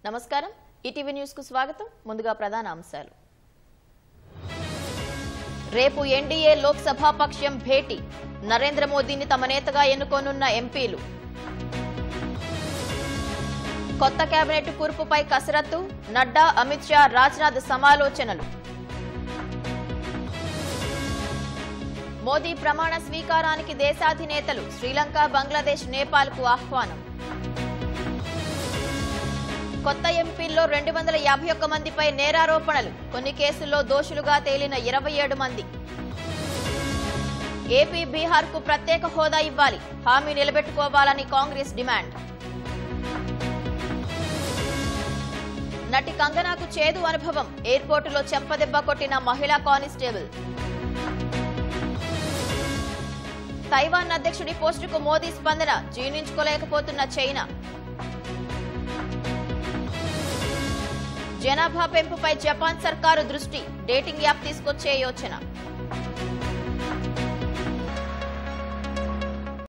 నమస్కారం ETV news కు స్వాగతం ముందుగా ప్రధాన అంశాలు రేపు ఎన్డీఏ లోక్సభ పక్షం భేటీ నరేంద్ర మోదీని తమ నేతగా ఎన్నుకోనున్న ఎంపీలు కొత్త కేబినెట్ కూర్పుపై కసరత్తు నడ్డా అమిత్ షా రాజ్నాథ్ సమాలోచనలు మోదీ ప్రమాణ స్వీకారానికి దేశాధినేతలు శ్రీలంక బంగ్లాదేశ్ నేపాల్కు ఆహ్వానం కొత్త ఎంపీల్లో రెండు వందల యాభై ఒక్క మందిపై నేరారోపణలు కొన్ని కేసుల్లో దోషులుగా తేలిన ఇరవై ఏడు మంది ఏపీ బీహార్ కు ప్రత్యేక హోదా ఇవ్వాలి హామీ నిలబెట్టుకోవాలని కాంగ్రెస్ డిమాండ్ నటి కంగనాకు చేదు అనుభవం ఎయిర్పోర్టులో చెంపదెబ్బ కొట్టిన మహిళా కానిస్టేబుల్ తైవాన్ అధ్యక్షుడి పోస్టుకు మోదీ స్పందన జీర్ణించుకోలేకపోతున్న చైనా జనాభా పెంపుపై జపాన్ సర్కారు దృష్టి డేటింగ్ యాప్ తీసుకొచ్చే యోచన